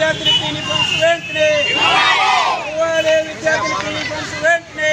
విద్యార్థులకు యూనిఫామ్స్ వెంటనే ఇవ్వాలి విద్యార్థులకు యూనిఫామ్స్ వెంటనే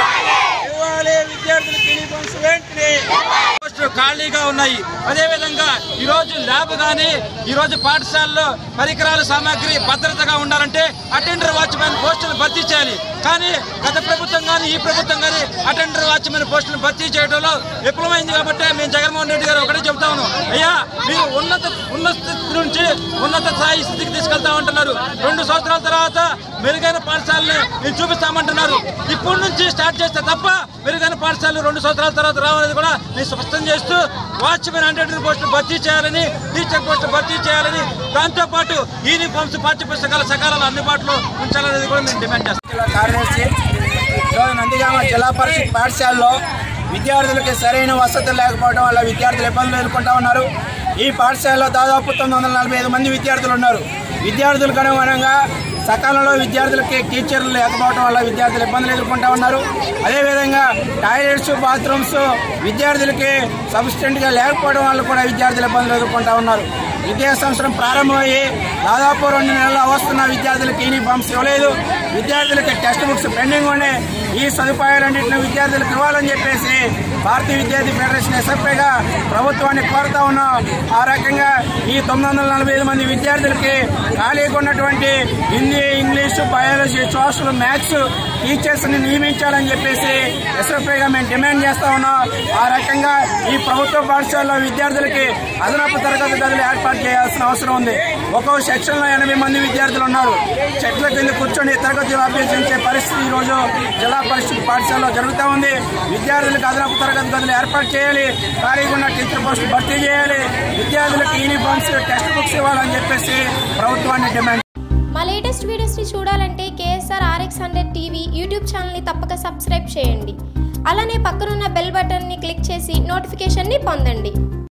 ఇవ్వాలి విద్యార్థులకు యూనిఫామ్స్ వెంటనే పోస్టులు ఖాళీగా ఉన్నాయి అదేవిధంగా ఈరోజు ల్యాబ్ కానీ ఈరోజు పాఠశాలలో పరికరాల సామాగ్రి భద్రతగా ఉండాలంటే అటెండర్ వాచ్మెన్ పోస్టులు భర్తీ చేయాలి కానీ గత ప్రభుత్వం కానీ ఈ ప్రభుత్వం కానీ అటెండర్ వాచ్మెన్ పోస్టులు భర్తీ చేయడంలో విఫలమైంది కాబట్టి మేము జగన్మోహన్ రెడ్డి గారు ఒకటే చెప్తా ఉన్నాం అయ్యా మీరు ఉన్నత ఉన్నత స్థితి నుంచి ఉన్నత స్థాయి స్థితికి తీసుకెళ్తా ఉంటున్నారు రెండు సంవత్సరాల తర్వాత మెరుగైన పాఠశాలని మీరు చూపిస్తామంటున్నారు ఇప్పటి నుంచి స్టార్ట్ చేస్తే తప్ప మెరుగైన పాఠశాలలు రెండు సంవత్సరాల తర్వాత రావాలని కూడా నేను స్పష్టం చేస్తూ వాచ్మెన్ హండ్రెడ్ పోస్టులు భర్తీ చేయాలని టీచర్ పోస్టులు భర్తీ చేయాలని దాంతోపాటు యూనిఫామ్స్ పాఠ్య పుస్తకాల సకాలంలో అందుబాటులో ఉంచాలనేది కూడా మేము డిమాండ్ చేస్తాం జిల్లా కార్యదర్శి ఈరోజు నందిగామ జిల్లా పరిషత్ పాఠశాలలో విద్యార్థులకి సరైన వసతులు లేకపోవడం వల్ల విద్యార్థులు ఇబ్బందులు ఎదుర్కొంటా ఉన్నారు ఈ పాఠశాలలో దాదాపు తొమ్మిది వందల నలభై ఐదు మంది విద్యార్థులు ఉన్నారు విద్యార్థులకు అనుగుణంగా సకాలంలో విద్యార్థులకి టీచర్లు లేకపోవడం వల్ల విద్యార్థులు ఇబ్బందులు ఎదుర్కొంటా ఉన్నారు అదేవిధంగా టాయిలెట్స్ బాత్రూమ్స్ విద్యార్థులకి సబ్స్టెంట్గా లేకపోవడం వల్ల కూడా విద్యార్థులు ఇబ్బందులు ఎదుర్కొంటా ఉన్నారు విద్యా సంవత్సరం ప్రారంభమయ్యి దాదాపు రెండు నెలలు వస్తున్న విద్యార్థులకు యూనిఫామ్స్ ఇవ్వలేదు విద్యార్థులకి టెక్స్ట్ బుక్స్ పెండింగ్ ఉన్నాయి ఈ సదుపాయాలన్నింటినీ విద్యార్థులకు ఇవ్వాలని చెప్పేసి భారతీయ విద్యార్థి ఫెడరేషన్ ఎస్ఎఫ్ఐగా ప్రభుత్వాన్ని కోరుతా ఉన్నాం ఆ రకంగా ఈ తొమ్మిది వందల నలభై ఐదు మంది విద్యార్థులకి ఖాళీగా ఉన్నటువంటి Hindi English biology social maths teachers ని నియమించాలని చెప్పేసి ఎస్ఎఫ్ఐగా మేము డిమాండ్ చేస్తా ఉన్నాం ఆ రకంగా ఈ ప్రభుత్వ పాఠశాలలో విద్యార్థులకి అదనపు తరగతి గదులు ఏర్పాటు చేయాల్సిన అవసరం ఉంది ఒక్కో సెక్షన్ లో ఎనభై మంది విద్యార్థులు ఉన్నారు చెట్ల కింద కూర్చొని తరగతులు అభ్యసించే పరిస్థితి ఈ రోజు జిల్లా పరిషత్ పాఠశాలలో జరుగుతూ ఉంది విద్యార్థులకు అదనపు తరగతి గదులు ఏర్పాటు చేయాలి ఖాళీగా ఉన్న టీచర్ పోస్టులు భర్తీ చేయాలి విద్యార్థులకు యూనిఫామ్స్ టెక్స్ట్ బుక్స్ ఇవ్వాలని చెప్పేసి ప్రభుత్వాన్ని డిమాండ్ మా లేటెస్ట్ వీడియోస్ని చూడాలంటే KSR RX hundred TV YouTube ఛానల్ని తప్పక సబ్స్క్రైబ్ చేయండి అలానే పక్కనున్న బెల్ బటన్ని క్లిక్ చేసి నోటిఫికేషన్ని పొందండి